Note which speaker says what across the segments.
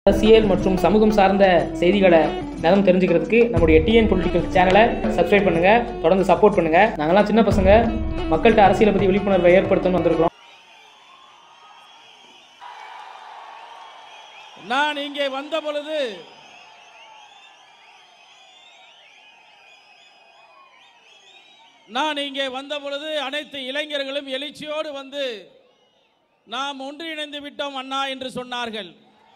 Speaker 1: அரசியல் மற்றும் சமூகம் சார்ந்த செய்திகளை தினம் தெரிஞ்சுக்கிறதுக்கு நம்முடைய டிஎன் பொலிட்டிக்கல் சேனலை சப்ஸ்கிரைப் பண்ணுங்க தொடர்ந்து சப்போர்ட் பண்ணுங்க நாங்கெல்லாம் சின்ன பசங்க மக்கள்கிட்ட அரசியலை பத்தி விழிப்புணர்வை ஏற்படுத்தணும்னு வந்திருக்கிறோம்
Speaker 2: நான் இங்கே வந்த பொழுது நான் இங்கே வந்த பொழுது அனைத்து இளைஞர்களும் எழுச்சியோடு வந்து நாம் ஒன்றிணைந்து விட்டோம் அண்ணா என்று சொன்னார்கள்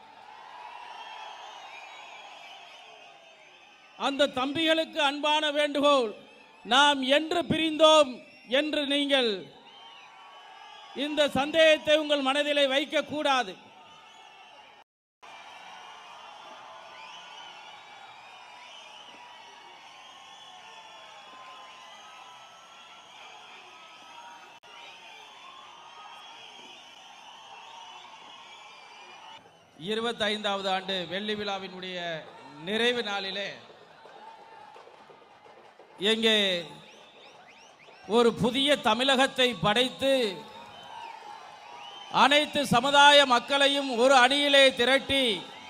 Speaker 2: அந்த தம்பிகளுக்கு அன்பான வேண்டுகோள் நாம் என்று பிரிந்தோம் என்று நீங்கள் இந்த சந்தேகத்தை உங்கள் மனதிலே வைக்கக்கூடாது இருபத்தைந்தாவது ஆண்டு வெள்ளி விழாவினுடைய நிறைவு நாளிலே எங்கே ஒரு புதிய தமிழகத்தை படைத்து அனைத்து சமுதாய மக்களையும் ஒரு அணியிலே திரட்டி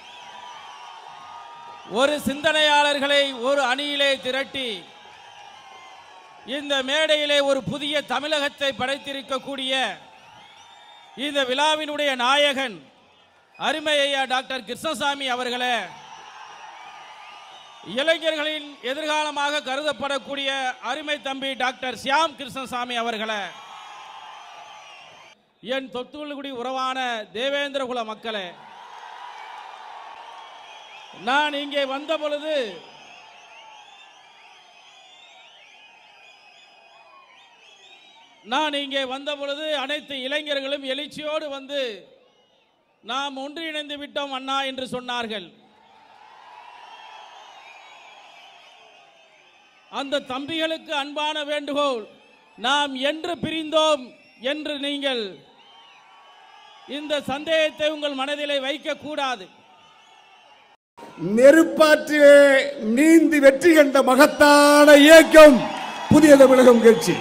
Speaker 2: ஒரு சிந்தனையாளர்களை ஒரு அணியிலே திரட்டி இந்த மேடையிலே ஒரு புதிய தமிழகத்தை படைத்திருக்கக்கூடிய இந்த விழாவினுடைய நாயகன் அருமை ஐயா டாக்டர் கிருஷ்ணசாமி அவர்களே இளைஞர்களின் எதிர்காலமாக கருதப்படக்கூடிய அருமை தம்பி டாக்டர் சியாம் கிருஷ்ணசாமி அவர்களே என் தொத்துக்குடி உறவான தேவேந்திர குல மக்களே நான் இங்கே வந்த பொழுது நான் இங்கே வந்த பொழுது அனைத்து இளைஞர்களும் எழுச்சியோடு வந்து நாம் ஒன்றிணைந்து விட்டோம் அண்ணா என்று சொன்னார்கள் அந்த தம்பிகளுக்கு அன்பான வேண்டுகோள் நாம் என்று பிரிந்தோம் என்று நீங்கள் இந்த சந்தேகத்தை உங்கள் மனதிலே வைக்கக்கூடாது
Speaker 3: நெருப்பாற்றிலே நீந்தி வெற்றி கண்ட மகத்தான இயக்கம் புதிய தமிழகம் கட்சி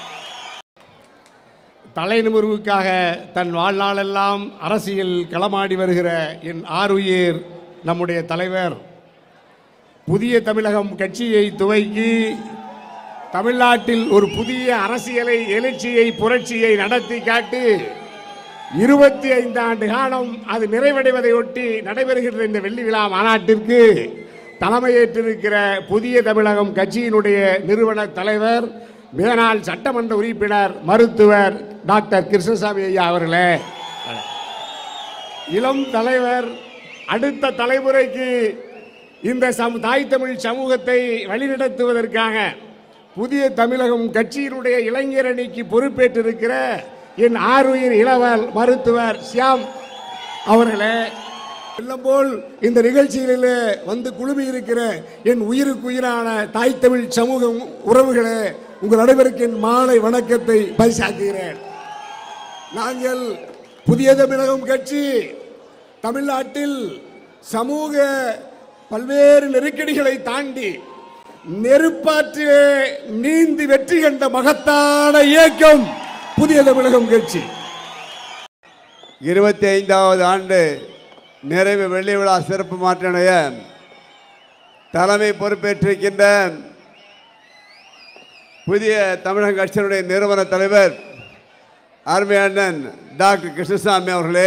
Speaker 3: தலைநிமிர்வுக்காக தன் வாழ்நாளெல்லாம் அரசியல் களமாடி வருகிற என் ஆருயிர் நம்முடைய தலைவர் புதிய தமிழகம் கட்சியை துவக்கி தமிழ்நாட்டில் ஒரு புதிய அரசியலை எழுச்சியை புரட்சியை நடத்தி காட்டி இருபத்தி ஐந்து ஆண்டு காலம் அது நிறைவடைவதையொட்டி நடைபெறுகின்ற இந்த வெள்ளி விழா மாநாட்டிற்கு தலைமையேற்றிருக்கிற புதிய தமிழகம் கட்சியினுடைய நிறுவன தலைவர் மேனாள் சட்டமன்ற உறுப்பினர் மருத்துவர் டாக்டர் கிருஷ்ணசாமி ஐயா அவர்களே இளம் தலைவர் அடுத்த தலைமுறைக்கு இந்த சம தாய் தமிழ் சமூகத்தை வழிநடத்துவதற்காக புதிய தமிழகம் கட்சியினுடைய இளைஞர் அணிக்கு பொறுப்பேற்றிருக்கிற என் ஆறுயிர் இளவல் மருத்துவர் சியாம் அவர்களே வெள்ளம் போல் இந்த நிகழ்ச்சிகளிலே வந்து குழுமி இருக்கிற என் உயிருக்கு உயிரான தாய் தமிழ் சமூகம் உறவுகளே உங்கள் அனைவருக்கு என் மாலை வணக்கத்தை பரிசாக்குகிறேன் நாங்கள் புதிய தமிழகம் கட்சி தமிழ்நாட்டில் சமூக பல்வேறு நெருக்கடிகளை தாண்டி நெருப்பாற்றிலே நீந்தி வெற்றி கண்ட மகத்தான இயக்கம் புதிய தமிழகம் கட்சி
Speaker 4: இருபத்தி ஐந்தாவது ஆண்டு நிறைவு வெள்ளி விழா சிறப்பு மாற்றடைய தலைமை பொறுப்பேற்றிருக்கின்ற புதிய தமிழக கட்சியினுடைய நிறுவன தலைவர் அருமையண்ணன் டாக்டர் கிருஷ்ணசாமி அவர்களே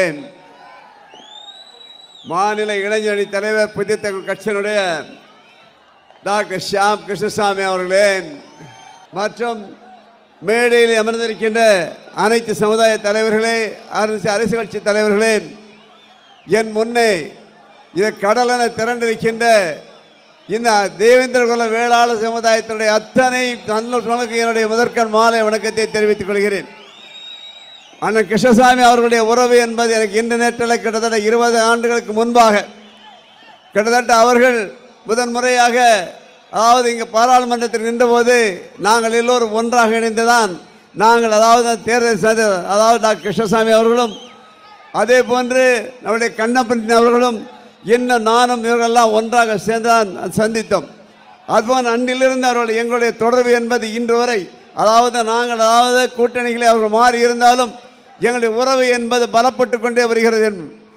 Speaker 4: மாநில இளைஞரணி தலைவர் புதிய தமிழ் கட்சியினுடைய டாக்டர் ஷியாம் கிருஷ்ணசாமி அவர்களே மற்றும் மேடையில் அமர்ந்திருக்கின்ற அனைத்து சமுதாய தலைவர்களே அரசு அரசு கட்சி தலைவர்களே என் முன்னே இது கடலென திரண்டிருக்கின்ற இந்த தேவேந்திர குல வேளாளர் சமுதாயத்தினுடைய அத்தனை நல்லுக்கு என்னுடைய முதற்கண் மாலை வணக்கத்தை தெரிவித்துக் கொள்கிறேன் அண்ணன் கிருஷ்ணசாமி அவர்களுடைய உறவு என்பது எனக்கு இந்த நேரத்தில் கிட்டத்தட்ட இருபது ஆண்டுகளுக்கு முன்பாக கிட்டத்தட்ட அவர்கள் முதன்முறையாக அதாவது இங்கே பாராளுமன்றத்தில் நின்றபோது நாங்கள் எல்லோரும் ஒன்றாக இணைந்துதான் நாங்கள் அதாவது தேர்தல் சத- அதாவது டாக்டர் கிருஷ்ணசாமி அவர்களும் அதே போன்று நம்முடைய கண்ணப்பன் அவர்களும் இன்னும் நானும் இவர்களெல்லாம் ஒன்றாக சேர்ந்துதான் சந்தித்தோம் அதுபோல் அன்றிலிருந்து அவர்கள் எங்களுடைய தொடர்பு என்பது இன்று வரை அதாவது நாங்கள் அதாவது கூட்டணிகளை அவர்கள் மாறி இருந்தாலும் எங்களுடைய உறவு என்பது பலப்பட்டு கொண்டே வருகிறது என்று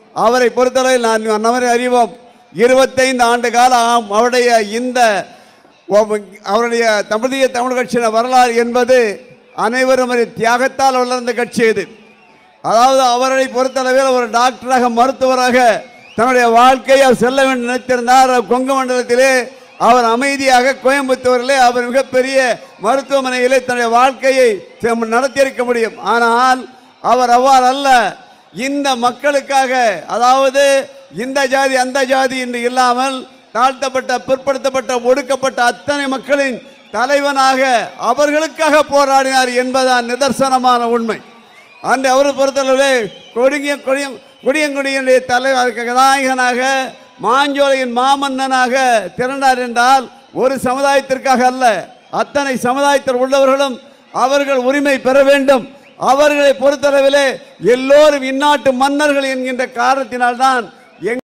Speaker 4: அவரை பொறுத்தவரை நான் அன்னவரை அறிவோம் இருபத்தைந்து ஆண்டு காலம் அவருடைய இந்த ஒ- அவருடைய தமிழிய தமிழ் கட்சியின் வரலாறு என்பது அனைவரும் ஒரு தியாகத்தால் வளர்ந்த கட்சி இது அதாவது அவரை பொறுத்தளவில் ஒரு டாக்டராக மருத்துவராக தன்னுடைய வாழ்க்கையை அவர் செல்ல வேண்டும் நினைத்திருந்தார் கொங்கு மண்டலத்திலே அவர் அமைதியாக கோயம்புத்தூரிலே அவர் மிகப்பெரிய மருத்துவமனையிலே தன்னுடைய வாழ்க்கையை செம்- நடத்தியிருக்க முடியும் ஆனால் அவர் அவ்வாறு அல்ல இந்த மக்களுக்காக அதாவது இந்த ஜாதி அந்த ஜாதி என்று இல்லாமல் தாழ்த்தப்பட்ட பிற்படுத்தப்பட்ட ஒடுக்கப்பட்ட அத்தனை மக்களின் தலைவனாக அவர்களுக்காக போராடினார் என்பதுதான் நிதர்சனமான உண்மை அந்த அவரை பொறுத்தளவிலே கொடிய கொடியம் கொடியங்குடியினுடைய தலைவர் நாயகனாக மாஞ்சோலையின் மாமன்னனாக திரண்டார் என்றால் ஒரு சமுதாயத்திற்காக அல்ல அத்தனை சமுதாயத்தில் உள்ளவர்களும் அவர்கள் உரிமை பெற வேண்டும் அவர்களை பொறுத்தளவிலே எல்லோரும் இந்நாட்டு மன்னர்கள் என்கின்ற காரணத்தினால்தான் எங்